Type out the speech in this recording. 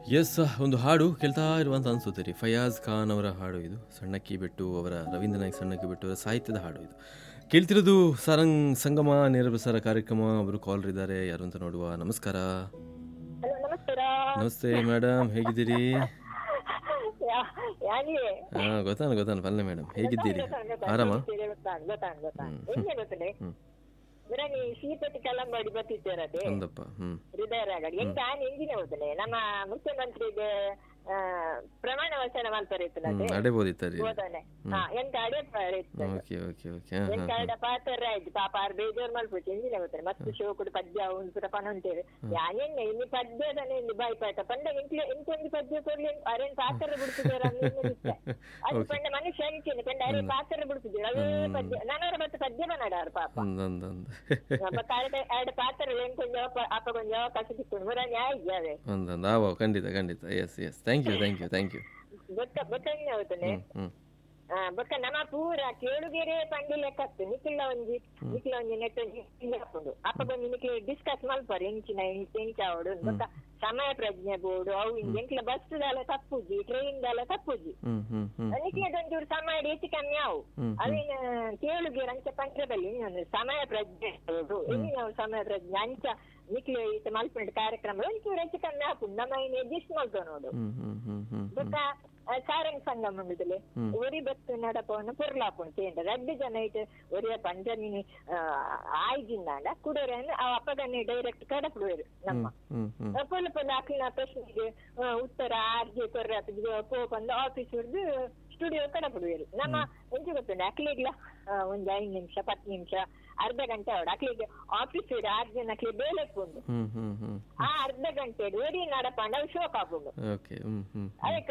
S ಒಂದು ಹಾಡು ಕೇಳ್ತಾ ಇರುವಂತ ಅನ್ಸುತ್ತೆ ರೀ ಫಯಾಜ್ ಖಾನ್ ಅವರ ಹಾಡು ಇದು ಸಣ್ಣಕ್ಕಿ ಬಿಟ್ಟು ಅವರ ರವೀಂದ್ರ ನಾಯಕ್ ಸಣ್ಣಕ್ಕಿ ಬಿಟ್ಟು ಅವರ ಸಾಹಿತ್ಯದ ಹಾಡು ಇದು ಕೇಳ್ತಿರೋದು ಸರಂಗ್ ಸಂಗಮ ನೇರ ಪ್ರಸಾರ ಕಾರ್ಯಕ್ರಮ ಅವರು ಕಾಲರ್ ಇದ್ದಾರೆ ಯಾರು ಅಂತ ನೋಡುವ ನಮಸ್ಕಾರ ಹಲೋ ನಮಸ್ಕಾರ ನಮಸ್ತೆ ಮೇಡಮ್ ಹೇಗಿದ್ದೀರಿ ಯಾ- ಯಾರಿಗೆ ಹಾ ಗೊತ್ತಾನ ಗೊತ್ತಾನ ಪಲ್ಲೆ ಮೇಡಮ್ ಹೇಗಿದ್ದೀರಿ ಗೊತ್ತಾನ್, ಗೊತ್ತಾನ್, ಆರಾಮ ಗೊತ್ತಿದೆ, ಗೊತ್ತಾನ್, ಗೊತ್ತಾನ್, ಗೊತ್ತಾನ್. ಹೆಂಗೆ ಗೊತ್ತಿದೆ ಹ್ಮ್. ಬರೀ ಸೀಪತಿ ಕಲ್ಲಂಬಾಡಿ ಬತ್ತಿದ್ದೇರದೆ ಒಂದಪ್ಪ ಹ್ಮ್ ಹೃದಯ ರಾಗಡಿ ಎಂತ ಎಂಜಿನ ಹೋದನೆ ನಮ್ಮ ಮುಖ್ಯಮಂತ್ರಿಗೆ ಆ, ಪ್ರಮಾಣ ವಚನ ಮಲ್ಪರೆ ಹ್ಮ್ ಇತ್ತನದೆ ಅಡೆಬೋದಿತ್ತರಿ ಹೋದನೆ ಹಾ ಎಂತ ಅಡೆ ಇತ್ತು ಓಕೆ ಓಕೆ ಓಕೆ ಹಾ ಎಂತ ಹಾ ಅಡ ಪಾತ್ರ ಆಯ್ತು ಪಾಪ ಆರ್ ಬೇಜಾರ್ ಮಲ್ಪುಚ್ಚು ಎಂಜಿನ ಗೊತ್ತನೆ ಮತ್ತೆ ಶೋಕುಡು ಪದ್ಯ ಒಂದು ಪುಟ ಪನೊಂತೇವೆ ಯಾನೆನ್ನೆ ಇಲ್ಲಿ ಪದ್ಯದನೆ ಇಲ್ಲಿ ಬಾಯ್ಪಾಟ ಪಂಡ ಇಂಟ್ಲೆ ಇಂಕೊಂದು ಪದ್ಯ ಕೊಡ್ಲಿ ಅರೇನ್ ಪಾತ್ರ ಬಿಡ್ತಿದ್ದಾರ ಅದು ಪಂಡ ಮನುಷ್ಯ ಅಂಚೆನೆ ಪಂಡ ಅರೆ ಪಾತ್ರ ಬಿಡ್ತಿದ್ದೀರ ಅವೇ ಪದ್ಯ ನನವರ ಮತ್ತೆ ಪದ್ಯ ಬನ್ನಾಡಾರು ಪಾಪ ಒಂದೊಂದೊಂದು ಮತ್ತೆ ಆಡ ಆಡ ಪಾತ್ರ ಏನ್ ಕೊಂಚ ಅಪ್ಪ ಕೊಂಚ ಅವಕಾಶ ಸಿಕ್ಕೊಂಡು ಬರ ನ್ಯಾಯ ಇದ್ದಾವೆ ಒಂದೊಂದು ಆವ ಖಂಡಿತ ಖಂಡಿತ yes yes thank you thank you thank you ಬೊಕ್ಕ ಬೊಕ್ಕಂಗೆ ಹೋಗ್ತಾನೆ ಹ್ಮ್ ಹ್ಮ್ ಆ ಬೊಕ್ಕ ನಮ್ಮ ಪೂರ ಕೇಳುಗೆರೆ ಪಂಡಿ ಲೆಕ್ಕತ್ತು ನಿಖಿಲ ಒಂಜಿ ನಿಖಿಲ ಒಂಜಿ ನೆಟ್ ಹಾಕೊಂಡು ಅಪ್ಪ ಬಂದು ನಿಖಿಲ ಡಿಸ್ಕಸ್ ಮಲ್ಪರು ಎಂಚಿನ ಎಂಚ ಅವಡು ಬೊಕ್ಕ ಸಮಯ ಪ್ರಜ್ಞೆ ಬೋರ್ಡು ಅವು ಎಂಕ್ಲ ಬಸ್ ದಾಲ ತಪ್ಪುಜಿ ಟ್ರೈನ್ ದಾಲ ತಪ್ಪುಜಿ ಹ್ಮ್ ಹ್ಮ್ ಹ್ಮ್ ನಿಖಿಲದ ಒಂಚೂರು ಸಮಯ ಹೆಚ್ಚು ಕಮ್ಮಿ ಅವು ಹ್ಮ್, ಅವೇನ ಕೇಳುಗೆರೆ ಅಂಚ ಪಂಚದಲ್ಲಿ ಇನ್ನೊಂದು ಸಮಯ ಪ್ರಜ್ಞೆ ಬೋರ್ಡು ಎಲ್ಲಿ ನಾವು ಸಮಯ ಪ್ರಜ್ಞೆ ಅಂಚ ನಿಖಿಲ ಈತ ಮಲ್ಪಂಡ ಕಾರ್ಯಕ್ರಮ ಒಂಚೂರು ಹೆಚ್ಚು ಕಮ್ಮಿ ಹಾಕೊಂಡು ನಮ್ಮ ಇನ್ನು ಅಡ್ಜಸ್ಟ್ ಮಾಡ್ಕೊ ನೋಡು ಹ್ಮ್ ಹ್ಮ್ ಹ್ಮ್ ಹ್ಮ್ ಬೊಕ್ಕ ಸಾರಂಗ್ ಸಂಗಮ ಉಂಡುದಲೆ ಹ್ಮ್. ಒರಿ ಬತ್ತು ನಡಪವನ್ನ ಪುರ್ಲಾಪುಂಡು ತೇಂಡ ರಡ್ಡು ಜನ ಐತೆ ಒರಿಯ ಪಂಜಮಿನಿ ಆಯ್ಜಿಂದಾಂಡ ಕುಡೋರನ್ನು ಆ ಅಪ್ಪಗನ್ನೇ ಡೈರೆಕ್ಟ್ ಕಡಪುಡುವರು ನಮ್ಮ ಹ್ಮ್ ಹ್ಮ್ ಪೊಲ ಪೊಲ ಅಕ್ಲಿನ ಪ್ರಶ್ನೆಗೆ ಆ, ಉತ್ತರ ಆರ್ಜೆ ಕೊರ್ರ ಪೋಪಂದು ಆಫೀಸ್ ಹಿಡ್ದು ಸ್ಟುಡಿಯೋ ಕಡಪುಡುವರು ನಮ್ಮ ಎಂಚ ಗೊತ್ತುಂಡು ಅಕ್ಲಿಗ್ಲ ಒಂದು ಐದು ನಿಮಿಷ ಪತ್ತು ನಿಮಿಷ ಅರ್ಧ ಗಂಟೆ ಅವಡು ಅಕ್ಲಿಗೆ ಆಫೀಸ್ ಹಿಡ್ದು ಆರು ಜನ ಅಕ್ಲಿ ಬೇಲೆ ಪುಂಡು ಹ್ಮ್ ಹ್ಮ್ ಹ್ಮ್ ಆ ಅರ್ಧ ಗಂಟೆ ಒರಿ ನಡಪಂಡ ಶೋಕ್ ಆಪುಂಡು ಓಕೆ ಹ್ಮ್ ಹ್ಮ್ ಅದಕ್ಕೆ